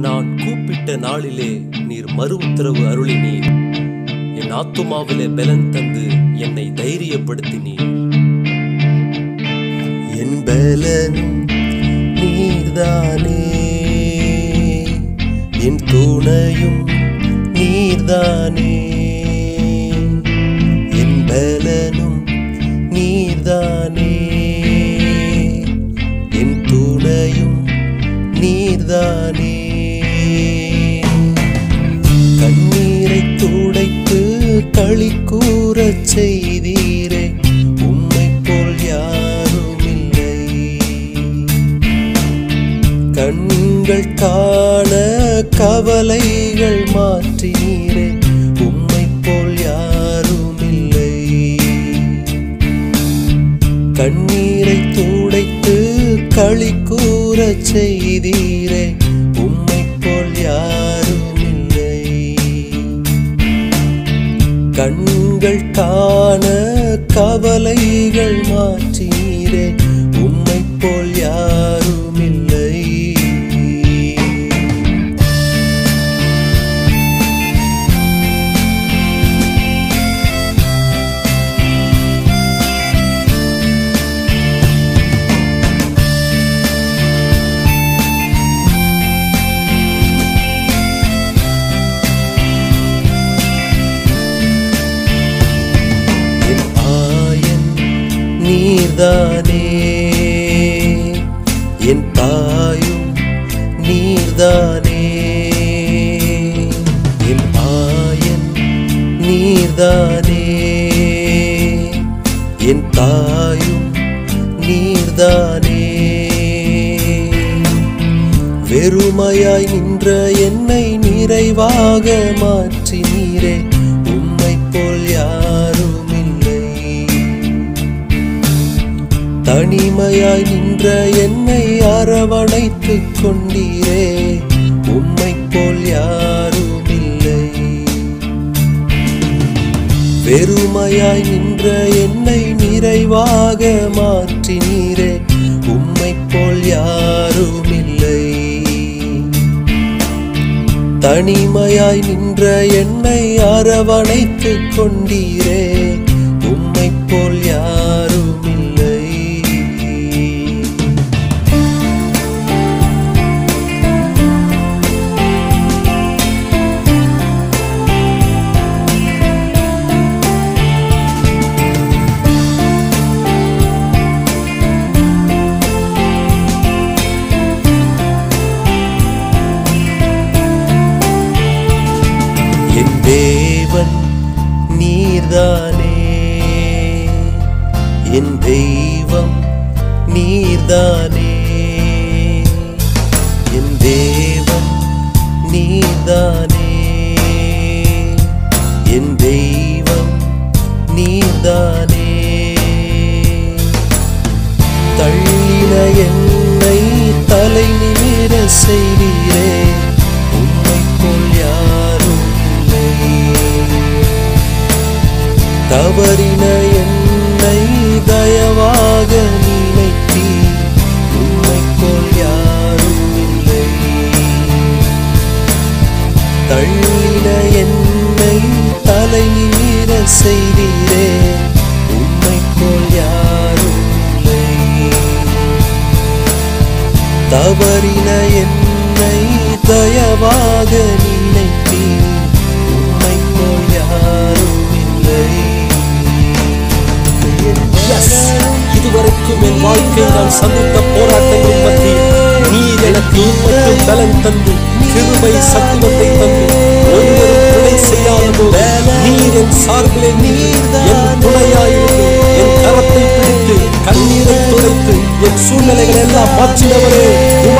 நான் கூப்பிட்ட நாளிலே நீர் மறு உத்தரவு அருளினீர் என் ஆத்துமாவிலே பலன் தந்து என்னை தைரியப்படுத்தினீர் என் பலனும் நீர்தானே என் துணையும் நீர்தானே என் பலனும் நீர்தானே என் துணையும் நீர்தானே கண்ணீரை துடைத்து களி கூறச் செய்தீரே உம்மை போல் யாரும் இல்லை கண்கள் காண கவலைகள் மாற்றினீரே உம்மை போல் யாரும் இல்லை கண்ணீரை துடைத்து களி கூறச் செய்தீரே உம்மை போல் யாரும் இல்லை கண்கள் காண கவலைகள் மாற்றீரே உம்மை போல் யாரும் இல்லை என் ஆயன் நீர்தானே என் தாயும் நீர்தானே என் ஆயன் நீர்தானே என் தாயும் நீர்தானே வெறுமையாய் நின்ற என்னை நிறைவாக மாற்றி நீரே உம்மை போல் யாரும் இல்லை தனிமையாய் நின்ற என்னை அரவணைத்துக் கொண்டீரே உம்மை போல் யாரும் இல்லை வெறுமையாய் நின்ற என்னை நிறைவாக மாற்றி நீரே உம்மை போல் யாரும் இல்லை தனிமையாய் நின்ற என்னை அரவணைத்துக் கொண்டீரே உம்மை போல் யாரும் இல்லை என் தேவன் நீர்தானே என் தெய்வம் நீர்தானே என் தேவன் நீர்தானே என் தெய்வம் நீர்தானே தள்ளின என்னை தலை நிமிர செய்தீரே உம்மை போல் யாரும் இல்லை தவறின என்னை தயவாக நினைத்தி உம்மை போல் யாரும் இல்லை தள்ளின என்னை தலை நிமிர செய்தீரே உம்மை போல் யாரும் இல்லை தவறின என்னை தயவாக நினைத்தி உம்மை போல் யாரும் இல்லை Yes. இதுவரைக்கும் என் வாழ்க்கையில் நான் சந்தித்த போராட்டங்கள் மத்தியில் நீர் எனக்கு மட்டும் பலன் தந்து கிருபை சத்துவத்தை தந்து ஒருவரும் துணை செய்யாத போது நீர் என் சார்பிலே நீர் என் துணையாயிருந்து என் கரத்தை பிடித்து கண்ணீரை துடைத்து என் சூழ்நிலைகள் எல்லாம் மாற்றினவரே